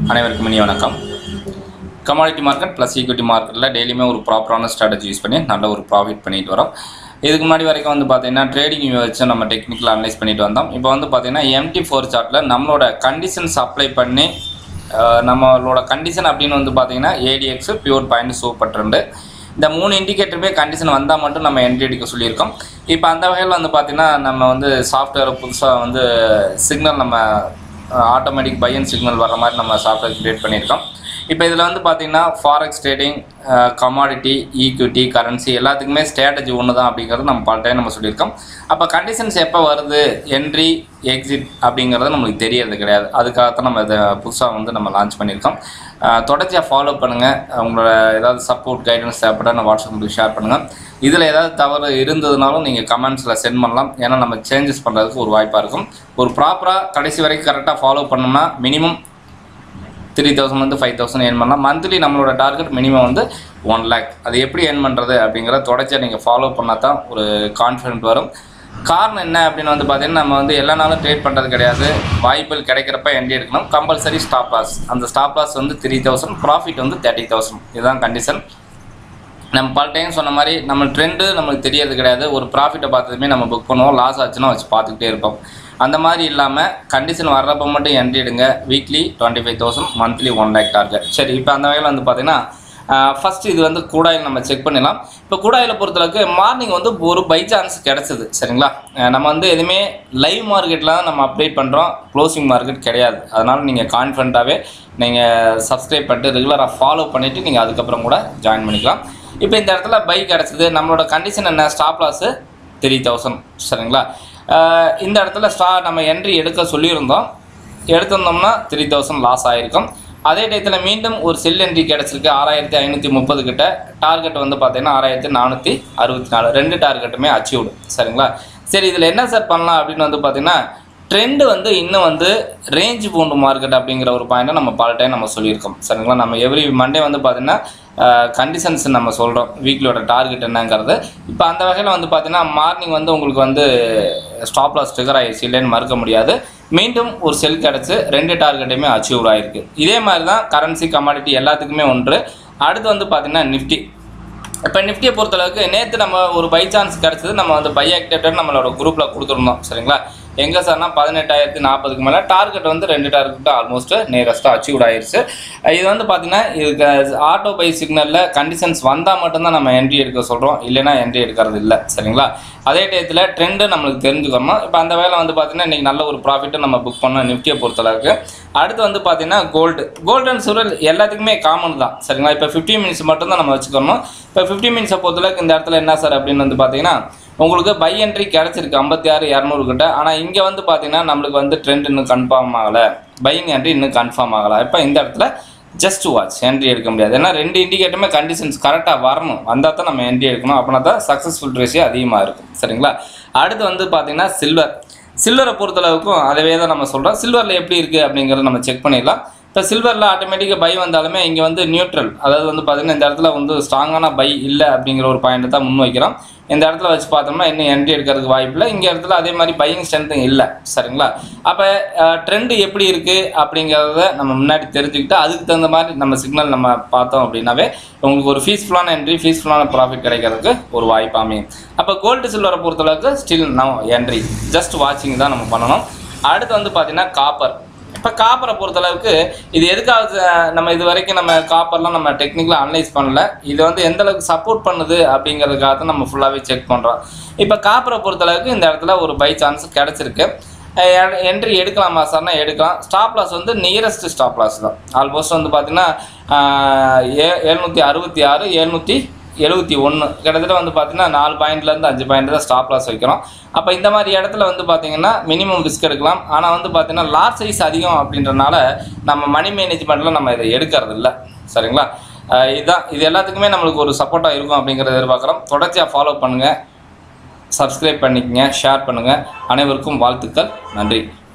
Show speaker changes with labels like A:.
A: அனைவருக்கும் இனி வணக்கம் கமாடிட்டி மார்க்கெட் ப்ளஸ் ஈக்விட்டி மார்க்கெட்டில் டெய்லியுமே ஒரு ப்ராப்பரான ஸ்ட்ராட்டஜி யூஸ் பண்ணி நல்ல ஒரு ப்ராஃபிட் பண்ணிட்டு வரோம் இதுக்கு முன்னாடி வரைக்கும் வந்து பார்த்தீங்கன்னா ட்ரேடிங் வச்சு நம்ம டெக்னிக்கல் அனலைஸ் பண்ணிட்டு வந்தோம் இப்போ வந்து பார்த்தீங்கன்னா எம்டி ஃபோர் சார்ட்டில் நம்மளோட கண்டிஷன்ஸ் அப்ளை பண்ணி அஹ், நம்மளோட கண்டிஷன் அப்படின்னு வந்து பார்த்தீங்கன்னா ADX pure point super trend இந்த மூணு இண்டிகேட்டருமே கண்டிஷன் வந்தால் மட்டும் நம்ம என்ட்ரி அடிக்க சொல்லியிருக்கோம் இப்போ அந்த வகையில் வந்து பார்த்திங்கன்னா நம்ம வந்து சாஃப்ட்வேர் புதுசாக வந்து சிக்னல் நம்ம ஆட்டோமேட்டிக் பையன் சிக்னல் வர மாதிரி நம்ம சாஃப்ட்வேர் கிரியேட் பண்ணியிருக்கோம் இப்போ இதில் வந்து பார்த்திங்கன்னா forex trading commodity equity currency எல்லாத்துக்குமே ஸ்ட்ராட்டஜி ஒன்று தான் அப்படிங்கிறது நம்ம பல டைம் நம்ம சொல்லியிருக்கோம் அப்போ கண்டிஷன்ஸ் எப்போ வருது என்ட்ரி எக்ஸிட் அப்படிங்கிறது நம்மளுக்கு தெரியறது கிடையாது அதுக்காகத்தான் நம்ம இதை புதுசாக வந்து நம்ம லான்ச் பண்ணியிருக்கோம் அஹ் தொடர்ச்சியாக ஃபாலோ பண்ணுங்கள் உங்களோட ஏதாவது சப்போர்ட் கைடன்ஸ் தேவைப்பட நான் வாட்ஸ்அப் உங்களுக்கு ஷேர் பண்ணுங்கள் இதில் ஏதாவது தவறு இருந்ததுனாலும் நீங்கள் கமெண்ட்ஸில் சென்ட் பண்ணலாம் ஏன்னா நம்ம சேஞ்சஸ் பண்ணுறதுக்கு ஒரு வாய்ப்பாக இருக்கும் ஒரு ப்ராப்பராக கடைசி வரைக்கும் கரெக்டாக ஃபாலோ பண்ணோம்னா மினிமம் த்ரீ தௌசண்ட் வந்து ஃபைவ் தௌசண்ட் ஏர்ன் பண்ணலாம் மந்த்லி நம்மளோட டார்கெட் மினிமம் வந்து ஒன் லேக் அது எப்படி ஏர்ன் பண்ணுறது அப்படிங்கிறத தொடர்ச்சியாக நீங்கள் ஃபாலோ பண்ணால் தான் ஒரு கான்ஃபிடென்ட் வரும் காரணம் என்ன அப்படின்னு வந்து பார்த்தீங்கன்னா நம்ம வந்து எல்லா நாளும் ட்ரேட் பண்ணுறது கிடையாது வாய்ப்புகள் கிடைக்கிறப்ப என்டி எடுக்கணும் கம்பல்சரி ஸ்டாப் லாஸ் அந்த ஸ்டாப் லாஸ் வந்து த்ரீ தௌசண்ட் ப்ராஃபிட் வந்து தேர்ட்டி தௌசண்ட் இதுதான் கண்டிஷன் நம்ம பல டைம் சொன்ன மாதிரி நம்ம ட்ரெண்டு நம்மளுக்கு தெரியறது கிடையாது ஒரு ப்ராஃபிட்டை பார்த்ததுமே நம்ம புக் பண்ணுவோம் லாஸ் ஆச்சுன்னா வச்சு பார்த்துக்கிட்டே இருப்போம் அந்த மாதிரி இல்லாமல் கண்டிஷன் வர்றப்ப மட்டும் என்ட்ரி எடுங்க weekly twenty five thousand monthly one lakh target சரி இப்போ அந்த வகையில் வந்து பார்த்தீங்கன்னா ஃபஸ்ட்டு இது வந்து கூடாயில் நம்ம செக் பண்ணிடலாம் இப்போ கூடாயில் பொறுத்தளவுக்கு மார்னிங் வந்து ஒரு பை சான்ஸ் கிடச்சிது சரிங்களா அஹ் நம்ம வந்து எதுவுமே லைவ் மார்க்கெட்டில் தான் நம்ம அப்டேட் பண்ணுறோம் க்ளோசிங் மார்க்கெட் கிடையாது அதனால் நீங்கள் கான்ஃபிடண்ட்டாகவே நீங்கள் சப்ஸ்கிரைப் பண்ணிட்டு ரெகுலராக ஃபாலோ பண்ணிவிட்டு நீங்கள் அதுக்கப்புறம் கூட ஜாயின் பண்ணிக்கலாம் இப்போ இந்த இடத்துல பை கிடச்சிது நம்மளோட கண்டிஷன் என்ன ஸ்டாப் லாஸு த்ரீ தௌசண்ட் சரிங்களா அஹ் இந்த இடத்துல ஸ்டா நம்ம என்ட்ரி எடுக்க சொல்லியிருந்தோம் எடுத்திருந்தோம்னா த்ரீ தௌசண்ட் லாஸ் ஆகிருக்கும் அதே டயத்தில் மீண்டும் ஒரு செல் என்ட்ரி கிடச்சிருக்கு ஆறாயிரத்தி ஐநூற்றி முப்பது கிட்ட டார்கெட் வந்து பார்த்தீங்கன்னா ஆறாயிரத்தி நானூற்றி அறுபத்தி நாலு ரெண்டு டார்கெட்டுமே அச்சீவ்டு சரிங்களா சரி இதில் என்ன சார் பண்ணலாம் அப்படின்னு வந்து பார்த்தீங்கன்னா ட்ரெண்டு வந்து இன்னும் வந்து ரேஞ்ச் பவுண்டு மார்க்கெட் அப்படிங்கிற ஒரு பாயிண்ட்டை நம்ம பல டைம் நம்ம சொல்லியிருக்கோம் சரிங்களா நம்ம எவ்ரி மண்டே வந்து பார்த்தீங்கன்னா கண்டிஷன்ஸ் நம்ம சொல்கிறோம் வீக்லியோட டார்கெட் என்னங்கிறது இப்போ அந்த வகையில் வந்து பார்த்தீங்கன்னா மார்னிங் வந்து உங்களுக்கு வந்து ஸ்டாப் லாஸ் ட்ரிகர் ஆகிடுச்சு இல்லைன்னு மறுக்க முடியாது மீண்டும் ஒரு செல் கிடச்சி ரெண்டு டார்கெட்டையுமே அச்சீவ் ஆகிருக்கு இதே மாதிரி தான் கரன்சி கமாடிட்டி எல்லாத்துக்குமே ஒன்று அடுத்து வந்து பார்த்தீங்கன்னா நிஃப்டி இப்போ நிஃப்டியை பொறுத்தளவுக்கு நேற்று நம்ம ஒரு பை சான்ஸ் கிடச்சது நம்ம வந்து பை ஆக்டிவேட்டர் நம்மளோட குரூப்பில் கொடுத்துருந்தோம் சரிங்களா எங்கே சார்னா பதினெட்டாயிரத்தி நாற்பதுக்கு மேலே டார்கெட் வந்து ரெண்டு டார்கெட் ஆல்மோஸ்ட் நியரஸ்ட்டாக அச்சீவ் ஆயிருச்சு இது வந்து பார்த்தீங்கன்னா இதுக்கு ஆட்டோ பை சிக்னலில் கண்டிஷன்ஸ் வந்தால் மட்டும்தான் நம்ம என்ட்ரி எடுக்க சொல்கிறோம் இல்லைன்னா என்ட்ரி எடுக்கிறது இல்லை சரிங்களா அதே டயத்தில் ட்ரெண்டு நம்மளுக்கு தெரிஞ்சுக்கணும் இப்போ அந்த வேலை வந்து பார்த்தீங்கன்னா இன்றைக்கி நல்ல ஒரு ப்ராஃபிட்டை நம்ம புக் பண்ணோம் நிஃப்டியை பொறுத்தளவுக்கு அடுத்து வந்து பார்த்தீங்கன்னா கோல்டு கோல்டு அண்ட் சில்வர் எல்லாத்துக்குமே காமன் தான் சரிங்களா இப்போ ஃபிஃப்டி மினிட்ஸ் மட்டும்தான் நம்ம வச்சுக்கணும் இப்போ ஃபிஃப்டி மினிட்ஸை பொறுத்தளவுக்கு இந்த இடத்துல என்ன சார் அப்படின்னு வந்து பார்த்தீங்கன்னா உங்களுக்கு பை என்ட்ரி கிடச்சிருக்கு ஐம்பத்தி ஆறு இரநூறு கிட்ட ஆனால் இங்கே வந்து பார்த்தீங்கன்னா நம்மளுக்கு வந்து ட்ரெண்ட் இன்னும் கன்ஃபார்ம் ஆகலை பையிங் என்ட்ரி இன்னும் கன்ஃபார்ம் ஆகலை இப்போ இந்த இடத்துல ஜஸ்ட் வாட்ச் என்ட்ரி எடுக்க முடியாது ஏன்னா ரெண்டு இண்டிகேட்டருமே கண்டிஷன்ஸ் கரெக்டாக வரணும் வந்தால் தான் நம்ம என்ட்ரி எடுக்கணும் அப்படின்னா தான் சக்ஸஸ்ஃபுல் ரேஷியோ அதிகமாக இருக்கும் சரிங்களா அடுத்து வந்து பார்த்தீங்கன்னா சில்வர் சில்வரை பொறுத்தளவுக்கும் அதவே தான் நம்ம சொல்கிறோம் சில்வரில் எப்படி இருக்குது அப்படிங்கிறத நம்ம செக் பண்ணிடலாம் இப்போ சில்வரில் ஆட்டோமேட்டிக்காக பை வந்தாலுமே இங்கே வந்து நியூட்ரல் அதாவது வந்து பார்த்திங்கன்னா இந்த இடத்துல வந்து ஸ்ட்ராங்கான பை இல்லை அப்படிங்கிற ஒரு பாயிண்ட் தான் முன் வைக்கிறோம் இந்த இடத்துல வச்சு பார்த்தோம்னா இன்னும் என்ட்ரி எடுக்கிறதுக்கு வாய்ப்பு இல்லை இங்கே இடத்துல அதே மாதிரி பையிங் ஸ்ட்ரென்த்தும் இல்லை சரிங்களா அப்போ ட்ரெண்டு எப்படி இருக்குது அப்படிங்கிறத நம்ம முன்னாடி தெரிஞ்சுக்கிட்டு அதுக்கு தகுந்த மாதிரி நம்ம சிக்னல் நம்ம பார்த்தோம் அப்படின்னாவே உங்களுக்கு ஒரு ஃபீஸ்ஃபுல்லான என்ட்ரி ஃபீஸ்ஃபுல்லான ப்ராஃபிட் கிடைக்கிறதுக்கு ஒரு வாய்ப்பு அமையும் அப்போ கோல்டு சில்வரை பொறுத்தளவுக்கு ஸ்டில் நோ என்ட்ரி ஜஸ்ட் வாட்சிங் தான் நம்ம பண்ணணும் அடுத்து வந்து பார்த்தீங்கன்னா காப்பர் இப்போ காப்பரை பொறுத்தளவுக்கு இது எதுக்காக அஹ், நம்ம இது வரைக்கும் நம்ம காப்பர்லாம் நம்ம டெக்னிக்கலாக அனலைஸ் பண்ணல இது வந்து எந்த அளவுக்கு சப்போர்ட் பண்ணுது அப்படிங்கிறதுக்காக தான் நம்ம ஃபுல்லாகவே செக் பண்ணுறோம் இப்போ காப்பரை பொறுத்தளவுக்கு இந்த இடத்துல ஒரு பை சான்ஸ் கிடச்சிருக்கு என்ட்ரி எடுக்கலாமா சார்னா எடுக்கலாம் ஸ்டாப் லாஸ் வந்து நியரஸ்ட் ஸ்டாப் லாஸ் தான் ஆல்மோஸ்ட் வந்து பார்த்தீங்கன்னா ஏ எழுநூற்றி அறுபத்தி ஆறு எழுநூற்றி எழுபத்தி ஒன்று கிட்டத்தட்ட வந்து பார்த்தீங்கன்னா நாலு பாயிண்ட்லேருந்து அஞ்சு பாயிண்ட் தான் ஸ்டாப் லாஸ் வைக்கிறோம் அப்போ இந்த மாதிரி இடத்துல வந்து பார்த்தீங்கன்னா மினிமம் ரிஸ்க் எடுக்கலாம் ஆனால் வந்து பார்த்தீங்கன்னா லாட் சைஸ் அதிகம் அப்படின்றனால நம்ம மணி மேனேஜ்மெண்ட்டில் நம்ம இதை எடுக்கிறது இல்லை சரிங்களா அஹ் இதுதான் இது எல்லாத்துக்குமே நம்மளுக்கு ஒரு சப்போர்ட்டாக இருக்கும் அப்படிங்கிறத எதிர்பார்க்குறோம் தொடர்ச்சியாக ஃபாலோ பண்ணுங்கள் சப்ஸ்கிரைப் பண்ணிக்கங்க ஷேர் பண்ணுங்கள் அனைவருக்கும் வாழ்த்துக்கள் நன்றி